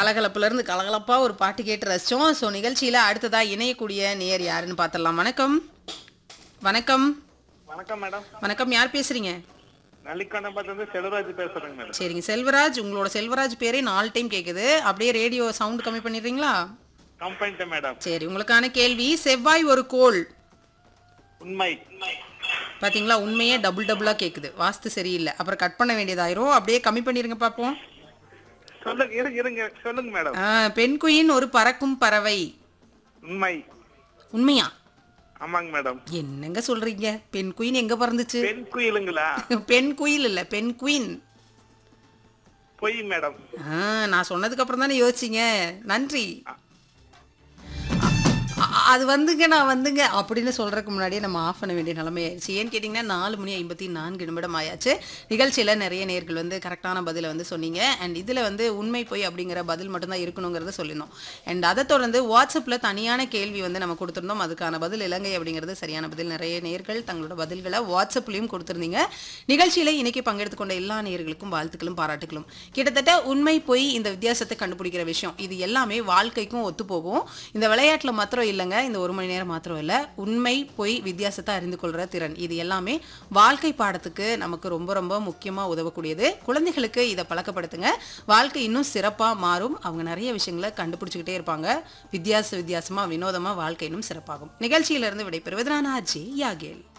கலகலப்புல இருந்து கலகலப்பா ஒரு பாட்டு கேட்டு ரசிச்சோம் ஸோ நிகழ்ச்சியில அடுத்ததா இணையக்கூடிய நேர் யாருன்னு பார்த்துடலாம் வணக்கம் வணக்கம் வணக்கம் மேடம் வணக்கம் யார் பேசுறீங்க நல்லிக்கண்டம்பத்துல இருந்து செல்வராஜ் பேசுறேங்க மேடம் சரிங்க செல்வராஜ் உங்களோட செல்வராஜ் பேரே நாலு டைம் கேக்குது அப்படியே ரேடியோ சவுண்ட் கம்மி பண்ணிடுறீங்களா கம்பெனிட்ட மேடம் சரி உங்களுக்கான கேள்வி செவ்வாய் ஒரு கோள் உண்மை பாத்தீங்களா உண்மையே டபுள் டபுளா கேக்குது வாஸ்து சரியில்லை அப்புறம் கட் பண்ண வேண்டியதாயிரும் அப்படியே கம்மி பண்ணிருங்க பாப்போம் சொல்லுங்க இருங்க இருங்க சொல்லுங்க மேடம் ஆ, பெண் குயின் ஒரு பறக்கும் பறவை உண்மை உண்மையா ஆமாங்க மேடம் என்னங்க சொல்றீங்க பெண் குயின் எங்க பறந்துச்சு பெண் குயிலுங்களா பெண் குயில் இல்ல பெண் குயின் பொய் மேடம் ஆ, நான் சொன்னதுக்கு அப்புறம் தானே யோசிச்சீங்க நன்றி அ- அ- அது வந்துங்க நான் வந்துங்க அப்படின்னு சொல்றதுக்கு முன்னாடியே நம்ம ஆஃப் பண்ண வேண்டிய நிலைமை ஆயிடுச்சு ஏன்னு கேட்டிங்கன்னா நாலு மணி ஐம்பத்தி நான்கு நிமிடம் ஆயாச்சு நிகழ்ச்சியில் நிறைய நேர்கள் வந்து கரெக்டான பதிலை வந்து சொன்னீங்க அண்ட் இதில் வந்து உண்மை போய் அப்படிங்கிற பதில் மட்டும்தான் இருக்கணுங்கிறத சொல்லியிருந்தோம் அண்ட் அதை தொடர்ந்து வாட்ஸ்அப்பில் தனியான கேள்வி வந்து நம்ம கொடுத்துருந்தோம் அதுக்கான பதில் இலங்கை அப்படிங்கிறது சரியான பதில் நிறைய நேர்கள் தங்களோட பதில்களை வாட்ஸ்அப்லேயும் கொடுத்துருந்தீங்க நிகழ்ச்சியில் இன்னைக்கு பங்கெடுத்து கொண்ட எல்லா நேர்களுக்கும் வாழ்த்துக்களும் பாராட்டுகளும் கிட்டத்தட்ட உண்மை பொய் இந்த வித்தியாசத்தை கண்டுபிடிக்கிற விஷயம் இது எல்லாமே வாழ்க்கைக்கும் ஒத்து போகும் இந்த விளையாட்டில் மாத்திரம் இல்லைங்க இந்த ஒரு மணி நேரம் மாத்திரம் இல்லை உண்மை பொய் வித்தியாசத்தை அறிந்து கொள்கிற திறன் இது எல்லாமே வாழ்க்கை பாடத்துக்கு நமக்கு ரொம்ப ரொம்ப முக்கியமாக உதவக்கூடியது குழந்தைகளுக்கு இதை பழக்கப்படுத்துங்க வாழ்க்கை இன்னும் சிறப்பாக மாறும் அவங்க நிறைய விஷயங்களை கண்டுபிடிச்சிக்கிட்டே இருப்பாங்க வித்தியாச வித்தியாசமாக வினோதமாக வாழ்க்கை இன்னும் சிறப்பாகும் நிகழ்ச்சியிலிருந்து விடைபெறுவது நான் ஆஜி யாகேல்